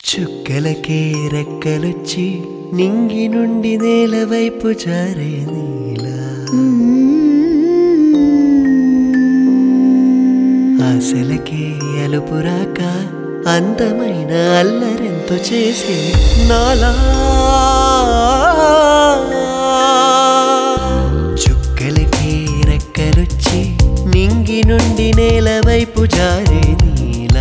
చుక్కలకే రెక్కలొచ్చి నింగి నుండి నేల వైపు జారే నీలా ఆశలకే అలుపురాక అందమైన అల్లరెంతో చేసి నాలా చుక్కలకే రెక్కలొచ్చి నింగి నుండి నేల వైపు జారే నీలా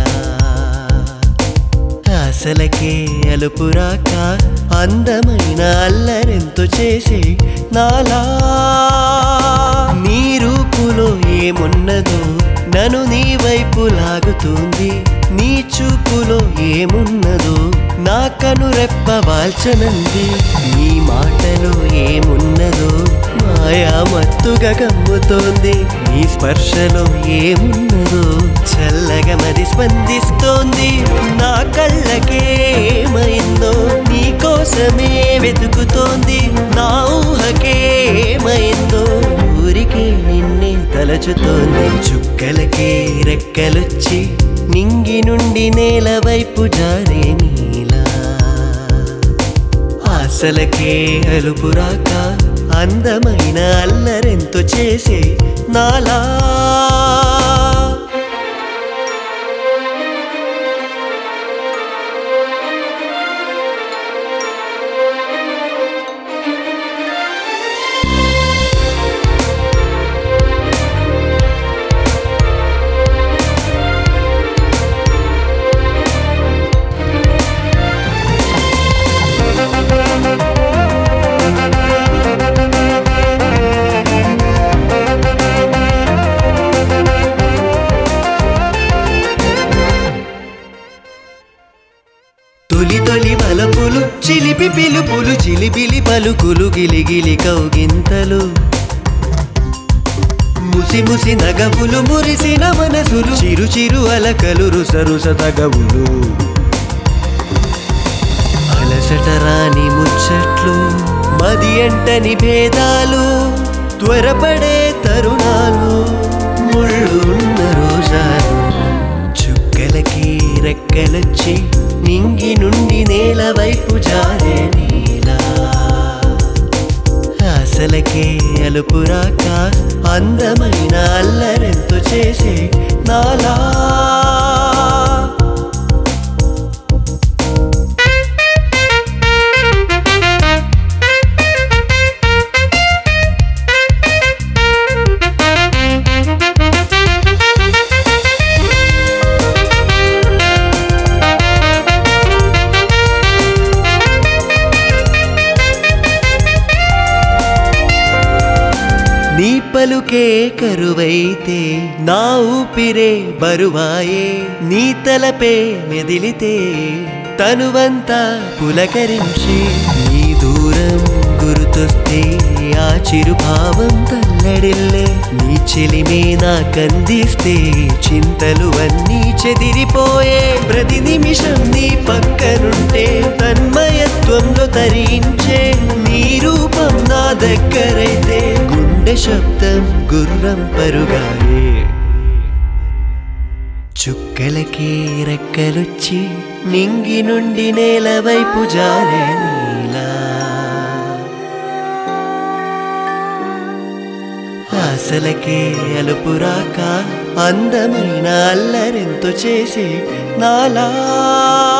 ఆశలకే అలుపురాక అందమైన అల్లరెంతో చేసే నాలా నీ రూపులో ఏమున్నదో నన్ను నీ వైపు లాగుతుంది నీ చూపులో ఏమున్నదో నా కను రెప్ప వాల్చనంది నీ మాటలో ఏమున్నదో మాయా మత్తుగా గమ్ముతోంది నీ స్పర్శలో ఏమున్నదో చల్లగా మరి స్పందిస్తోంది నా కళ్ళకేమైందో నీ కోసమే వెతుకుతోంది నా ఊహకేమైందో ఊరికే నిన్నే తలచుతోంది చుక్కలకే రెక్కలొచ్చి నింగి నుండి నేల వైపు జారే నీలా ఆశలకే అలుపురాక అందమైన అల్లరెంతో చేసే నాలా తొలి తొలి వలపులు చిలిపి పిలుపులు చిలిపిలి పలుకులు గిలిగిలి కౌగింతలు ముసి ముసి నగవులు మురిసిన మనసులు చిరు చిరు అలకలు రుస రుస తగవులు అలసట రాని ముచ్చట్లు మది ఎంటని భేదాలు త్వరపడే తరుణాలు ముళ్ళు ఉన్న రోజాలు చుక్కలకి రెక్కలొచ్చి నింగి నుండి నేల వైపు జారే నీలా ఆశలకే అలుపురాక అందమైన అల్లరెంతో చేసే నాలా నీ పలుకే కరువైతే నా ఊపిరే బరువాయే నీ తలపే మెదిలితే తనువంతా పులకరించి నీ దూరం గుర్తొస్తే ఆ చిరుభావం తల్లడిల్లే నీ చెలిమే నాకందిస్తే చింతలు అన్నీ చెదిరిపోయే ప్రతి నిమిషం నీ పక్కనుంటే తన్మయత్వంలో తరించే నీ రూపం నా దగ్గరైతే గుండె శబ్దం గుర్రం పరుగాయే చుక్కలకే రెక్కలొచ్చి నింగి నుండి నేల వైపు జారే నీలా ఆశలకే అలుపురాక అందమైన అల్లరెంతో చేసే నాలా